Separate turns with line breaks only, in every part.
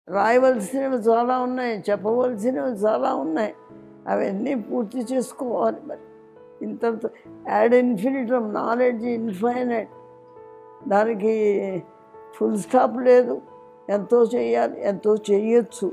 రాయవలసినవి చాలా ఉన్నాయి చెప్పవలసినవి చాలా ఉన్నాయి అవన్నీ పూర్తి చేసుకోవాలి మరి ఇంత యాడ్ ఇన్ఫినిటమ్ నాలెడ్జ్ ఇన్ఫైనైట్ దానికి ఫుల్ స్టాప్ లేదు ఎంతో చేయాలి ఎంతో చేయొచ్చు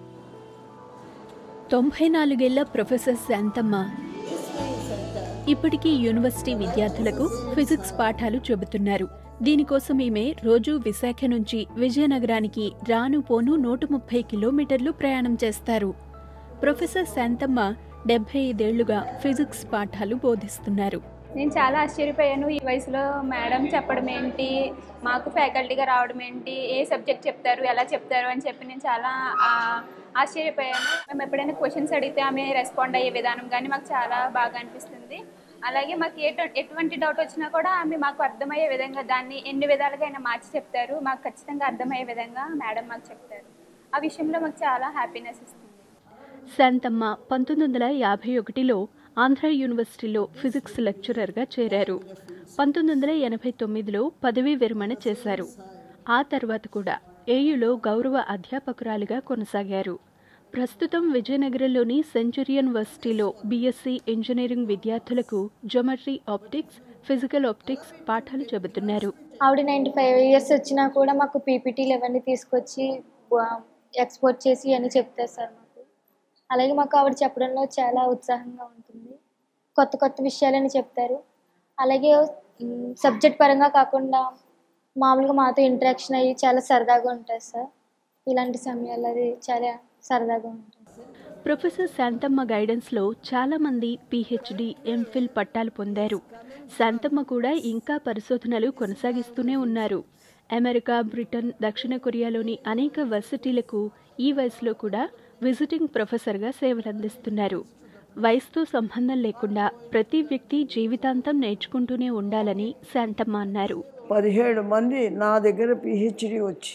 తొంభై నాలుగేళ్ల ప్రొఫెసర్ శాంతమ్మ ఇప్పటికీ యూనివర్సిటీ విద్యార్థులకు ఫిజిక్స్ పాఠాలు చెబుతున్నారు దీనికోసం ఈమె రోజు విశాఖ నుంచి విజయనగరానికి రాను పోను నూట ముప్పై కిలోమీటర్లు ప్రయాణం చేస్తారు ప్రొఫెసర్ శాంతమ్మ డెబ్బై ఐదేళ్లుగా ఫిజిక్స్ పాఠాలు బోధిస్తున్నారు
నేను చాలా ఆశ్చర్యపోయాను ఈ వయసులో మేడం చెప్పడం ఏంటి మాకు ఫ్యాకల్టీగా రావడం ఏంటి ఏ సబ్జెక్ట్ చెప్తారు ఎలా చెప్తారు అని చెప్పి నేను చాలా ఆ, ఆశ్చర్యపోయాను మేము ఎప్పుడైనా క్వశ్చన్స్ అడిగితే ఆమె రెస్పాండ్ అయ్యే విధానం కానీ మాకు చాలా బాగా అనిపిస్తుంది అలాగే మాకు ఏ ఎటువంటి డౌట్ వచ్చినా కూడా ఆమె మాకు అర్థమయ్యే విధంగా దాన్ని ఎన్ని విధాలుగా అయినా మార్చి చెప్తారు మాకు ఖచ్చితంగా అర్థమయ్యే విధంగా మేడం మాకు చెప్తారు ఆ విషయంలో మాకు చాలా హ్యాపీనెస్ ఇస్తుంది
శాంతమ్మ పంతొమ్మిది వందల యాభై ఒకటిలో ఆంధ్ర యూనివర్సిటీలో ఫిజిక్స్ లెక్చరర్గా చేరారు పంతొమ్మిది వందల ఎనభై తొమ్మిదిలో పదవీ విరమణ చేశారు ఆ తర్వాత కూడా ఏయులో గౌరవ అధ్యాపకురాలిగా కొనసాగారు ప్రస్తుతం విజయనగరంలోని సెంచురియన్ వర్సిటీలో బీఎస్సీ ఇంజనీరింగ్ విద్యార్థులకు జొమెట్రీ ఆప్టిక్స్ ఫిజికల్ ఆప్టిక్స్ పాఠాలు చెబుతున్నారు
ఆవిడ నైంటీ ఫైవ్ ఇయర్స్ వచ్చినా కూడా మాకు పీపీటీలు అవన్నీ తీసుకొచ్చి ఎక్స్పోర్ట్ చేసి అన్నీ చెప్తారు సార్ మాకు అలాగే మాకు ఆవిడ చెప్పడంలో చాలా ఉత్సాహంగా ఉంటుంది కొత్త కొత్త విషయాలని చెప్తారు అలాగే సబ్జెక్ట్ పరంగా కాకుండా మామూలుగా మాతో ఇంటరాక్షన్ అయ్యి చాలా సరదాగా ఉంటుంది సార్ ఇలాంటి సమయాల్లో అది చాలా సరదాగా ఉంటుంది సార్
ప్రొఫెసర్ శాంతమ్మ గైడెన్స్లో చాలామంది పీహెచ్డీ ఎంఫిల్ పట్టాలు పొందారు శాంతమ్మ కూడా ఇంకా పరిశోధనలు కొనసాగిస్తూనే ఉన్నారు అమెరికా బ్రిటన్ దక్షిణ కొరియాలోని అనేక వర్సిటీలకు ఈ వయసులో కూడా విజిటింగ్ ప్రొఫెసర్గా సేవలందిస్తున్నారు వయసుతో సంబంధం లేకుండా ప్రతి వ్యక్తి జీవితాంతం నేర్చుకుంటూనే ఉండాలని శాంతమ్మ అన్నారు
పదిహేడు మంది నా దగ్గర పిహెచ్డి వచ్చి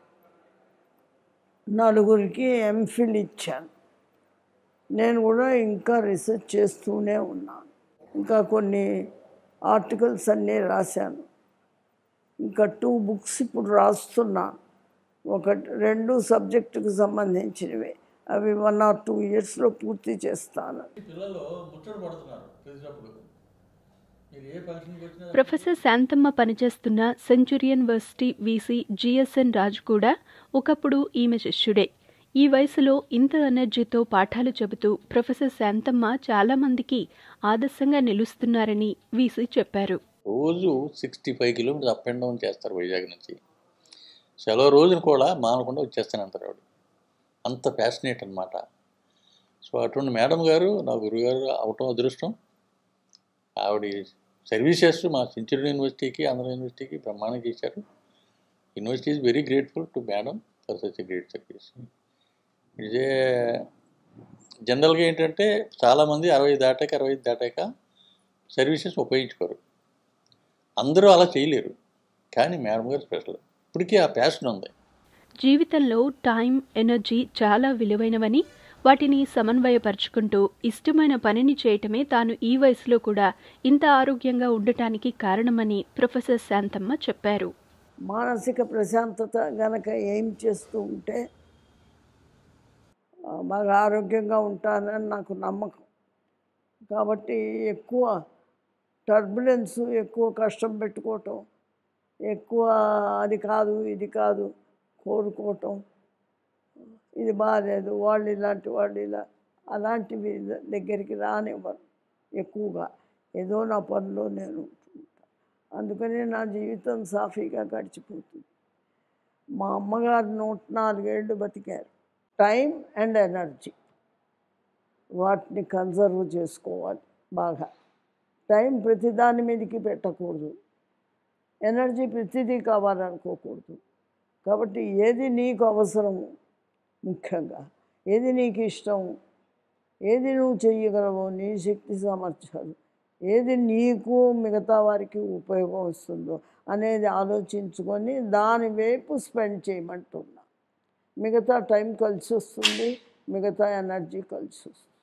నలుగురికి ఎంఫిల్ ఇచ్చాను నేను కూడా ఇంకా రీసెర్చ్ చేస్తూనే ఉన్నాను ఇంకా కొన్ని ఆర్టికల్స్ అన్నీ రాశాను ఇంకా టూ బుక్స్ ఇప్పుడు రాస్తున్నా ఒక రెండు సబ్జెక్టుకు సంబంధించినవి అవి వన్ ఆర్ టూ ఇయర్స్లో పూర్తి చేస్తాను
పిల్లలు ముచ్చట పడుతున్నారు తెలిసినప్పుడు మీరు ఏ ఫంక్షన్కి వచ్చినా
ప్రొఫెసర్ శాంతమ్మ పనిచేస్తున్న Centurion varsity VC GSN Raju కూడా ఒకప్పుడు ఈమె శిష్యుడే ఈ వయసులో ఇంత ఎనర్జీతో పాఠాలు చెబుతూ ప్రొఫెసర్ శాంతమ్మ చాలా మందికి ఆదర్శంగా నిలుస్తున్నారని వీసీ చెప్పారు
రోజు sixty five kilometres up and down చేస్తారు వైజాగ్ నుంచి సెలవు రోజున కూడా మానకుండా వచ్చేస్తానంటారు ఆవిడ అంత ఫ్యాసినేట్ అనమాట సో అటువంటి మేడం గారు నా గురుగారు అవటం అదృష్టం ఆవిడ సర్వీసెస్ మా సెంచురీ యూనివర్సిటీకి ఆంధ్ర యూనివర్సిటీకి బ్రహ్మాండం చేశారు university is very grateful to madam for such great service ఇదే జనరల్గా ఏంటంటే చాలామంది అరవై దాటాక అరవై ఐదు దాటాక సర్వీసెస్ ఉపయోగించుకోరు అందరూ అలా చేయలేరు కానీ మేడం గారు స్పెషల్ ఇప్పటికీ ఆ ప్యాషన్ ఉంది
జీవితంలో టైం ఎనర్జీ చాలా విలువైనవని వాటిని సమన్వయపరుచుకుంటూ ఇష్టమైన పనిని చేయటమే తాను ఈ వయసులో కూడా ఇంత ఆరోగ్యంగా ఉండటానికి కారణమని ప్రొఫెసర్ శాంతమ్మ చెప్పారు
మానసిక ప్రశాంతత గనక ఏం చేస్తూ ఉంటే ఆ, బాగా ఆరోగ్యంగా ఉంటానని నాకు నమ్మకం కాబట్టి ఎక్కువ టర్బులెన్స్ ఎక్కువ కష్టం పెట్టుకోవటం ఎక్కువ అది కాదు ఇది కాదు కోరుకోవటం ఇది బాగాలేదు వాళ్ళు ఇలాంటి వాళ్ళు ఇలా అలాంటివి దగ్గరికి రానివ్వరు ఎక్కువగా ఏదో నా పనిలో నేను ఉంటుంటా అందుకని నా జీవితం సాఫీగా గడిచిపోతుంది మా అమ్మగారు నూట నాలుగేళ్ళు బతికారు టైం అండ్ ఎనర్జీ వాటిని కన్సర్వ్ చేసుకోవాలి బాగా టైం ప్రతిదాని మీదకి పెట్టకూడదు ఎనర్జీ ప్రతిదీ కావాలనుకోకూడదు కాబట్టి ఏది నీకు అవసరము ముఖ్యంగా ఏది నీకు ఇష్టం ఏది నువ్వు చెయ్యగలవో నీ శక్తి సామర్థ్యాలు ఏది నీకు మిగతా వారికి ఉపయోగం వస్తుందో అనేది ఆలోచించుకొని దాని వైపు స్పెండ్ చేయమంటున్నా మిగతా టైం కలిసి వస్తుంది మిగతా ఎనర్జీ కలిసి వస్తుంది